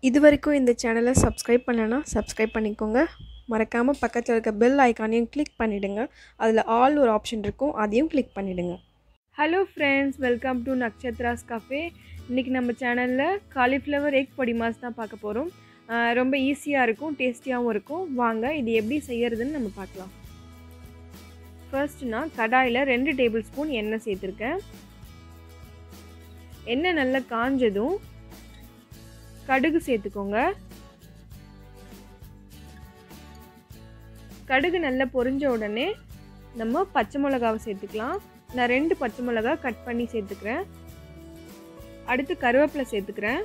இது வரைக்கும் இந்த சேனலை சப்ஸ்கிரைப் பண்ணலைன்னா சப்ஸ்கிரைப் பண்ணிக்கோங்க மறக்காமல் பக்கத்தில் இருக்க பெல் ஐக்கானையும் கிளிக் பண்ணிவிடுங்க அதில் ஆல் ஒரு ஆப்ஷன் இருக்கும் அதையும் கிளிக் பண்ணிவிடுங்க hello friends welcome to Nakshatras cafe இன்றைக்கி நம்ம சேனலில் காலிஃப்ளவர் எக் பொடி மாஸ் தான் பார்க்க போகிறோம் ரொம்ப ஈஸியாக இருக்கும் டேஸ்டியாகவும் இருக்கும் வாங்க இது எப்படி செய்யறதுன்னு நம்ம பார்க்கலாம் ஃபர்ஸ்ட் நான் கடாயில் ரெண்டு டேபிள் ஸ்பூன் எண்ணெய் சேர்த்துருக்கேன் எண்ணெய் நல்லா காஞ்சதும் கடுகு சேர்த்துக்கோங்க கடுகு நல்லா பொரிஞ்ச உடனே நம்ம பச்சை மிளகாவை சேர்த்துக்கலாம் நான் ரெண்டு பச்சை மிளகா கட் பண்ணி சேர்த்துக்கிறேன் அடுத்து கருவேப்பிலை சேர்த்துக்கிறேன்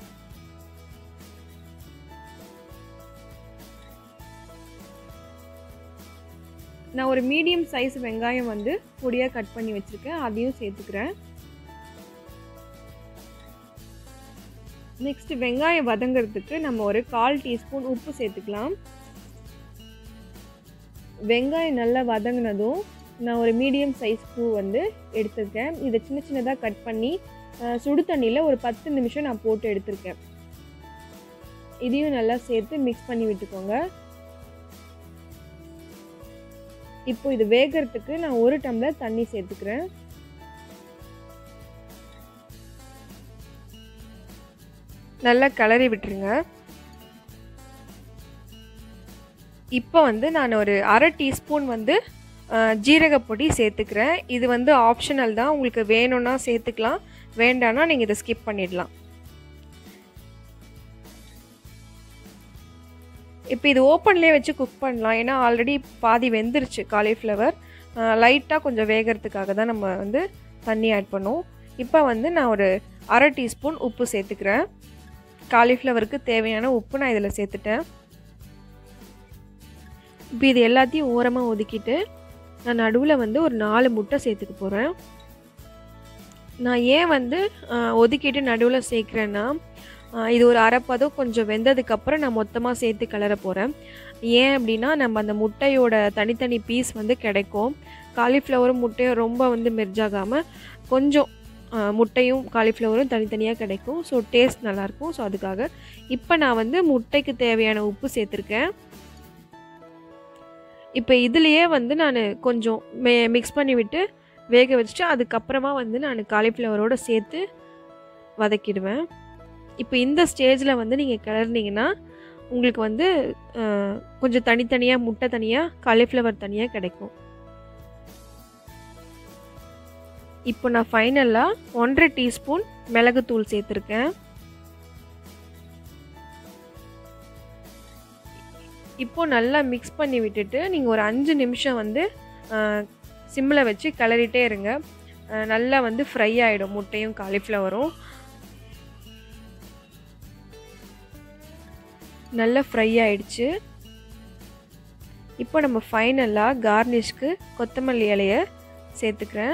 நான் ஒரு மீடியம் சைஸ் வெங்காயம் வந்து பொடியாக கட் பண்ணி வச்சுருக்கேன் அதையும் சேர்த்துக்கிறேன் நெக்ஸ்ட் வெங்காயம் வதங்கிறதுக்கு நம்ம ஒரு கால் டீஸ்பூன் உப்பு சேர்த்துக்கலாம் வெங்காயம் நல்லா வதங்கினதும் நான் ஒரு மீடியம் சைஸ் பூ வந்து எடுத்திருக்கேன் இதை சின்ன சின்னதாக கட் பண்ணி சுடு தண்ணியில் ஒரு பத்து நிமிஷம் நான் போட்டு எடுத்திருக்கேன் இதையும் நல்லா சேர்த்து மிக்ஸ் பண்ணி விட்டுக்கோங்க இப்போ இது வேகிறதுக்கு நான் ஒரு டம்ளர் தண்ணி சேர்த்துக்கிறேன் நல்லா கிளறி விட்டுருங்க இப்போ வந்து நான் ஒரு அரை டீஸ்பூன் வந்து ஜீரகப்பொடி சேர்த்துக்கிறேன் இது வந்து ஆப்ஷனல் தான் உங்களுக்கு வேணும்னா சேர்த்துக்கலாம் வேண்டாம்னா நீங்கள் இதை ஸ்கிப் பண்ணிடலாம் இப்போ இது ஓப்பன்லேயே வச்சு குக் பண்ணலாம் ஏன்னா ஆல்ரெடி பாதி வெந்துருச்சு காலிஃப்ளவர் லைட்டாக கொஞ்சம் வேகிறதுக்காக தான் நம்ம வந்து தண்ணி ஆட் பண்ணுவோம் இப்போ வந்து நான் ஒரு அரை டீஸ்பூன் உப்பு சேர்த்துக்கிறேன் காலிஃப்ளவருக்கு தேவையான உப்பு நான் இதில் சேர்த்துட்டேன் இப்போ இது எல்லாத்தையும் ஓரமாக ஒதுக்கிட்டு நான் நடுவில் வந்து ஒரு நாலு முட்டை சேர்த்துக்க போகிறேன் நான் ஏன் வந்து ஒதுக்கிட்டு நடுவில் சேர்க்குறேன்னா இது ஒரு அரைப்பதம் கொஞ்சம் வெந்ததுக்கப்புறம் நான் மொத்தமாக சேர்த்து கிளற போகிறேன் ஏன் அப்படின்னா நம்ம அந்த முட்டையோட தனித்தனி பீஸ் வந்து கிடைக்கும் காலிஃப்ளவரும் முட்டையும் ரொம்ப வந்து மெர்ஜாகாமல் கொஞ்சம் முட்டையும் காலிஃப்ளவரும் தனித்தனியாக கிடைக்கும் ஸோ டேஸ்ட் நல்லாயிருக்கும் ஸோ அதுக்காக இப்போ நான் வந்து முட்டைக்கு தேவையான உப்பு சேர்த்துருக்கேன் இப்போ இதுலேயே வந்து நான் கொஞ்சம் மே மிக்ஸ் பண்ணி விட்டு வேக வச்சுட்டு அதுக்கப்புறமா வந்து நான் காலிஃப்ளவரோடு சேர்த்து வதக்கிடுவேன் இப்போ இந்த ஸ்டேஜில் வந்து நீங்கள் கிளறினீங்கன்னா உங்களுக்கு வந்து கொஞ்சம் தனித்தனியாக முட்டை தனியாக காலிஃப்ளவர் தனியாக கிடைக்கும் இப்போ நான் ஃபைனலாக ஒன்றரை டீஸ்பூன் மிளகுத்தூள் சேர்த்துருக்கேன் இப்போ நல்லா மிக்ஸ் பண்ணி விட்டுட்டு நீங்கள் ஒரு அஞ்சு நிமிஷம் வந்து சிம்மில் வச்சு கிளறிட்டே இருங்க நல்லா வந்து ஃப்ரை ஆகிடும் முட்டையும் காலிஃப்ளவரும் நல்லா ஃப்ரை ஆயிடுச்சு இப்போ நம்ம ஃபைனலாக கார்னிஷ்க்கு கொத்தமல்லி இலையை சேர்த்துக்கிறேன்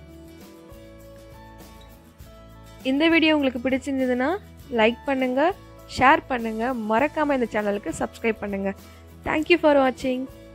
இந்த வீடியோ உங்களுக்கு பிடிச்சிருந்ததுன்னா லைக் பண்ணுங்கள் ஷேர் பண்ணுங்கள் மறக்காமல் இந்த சேனலுக்கு சப்ஸ்கிரைப் பண்ணுங்கள் தேங்க்யூ ஃபார் வாட்சிங்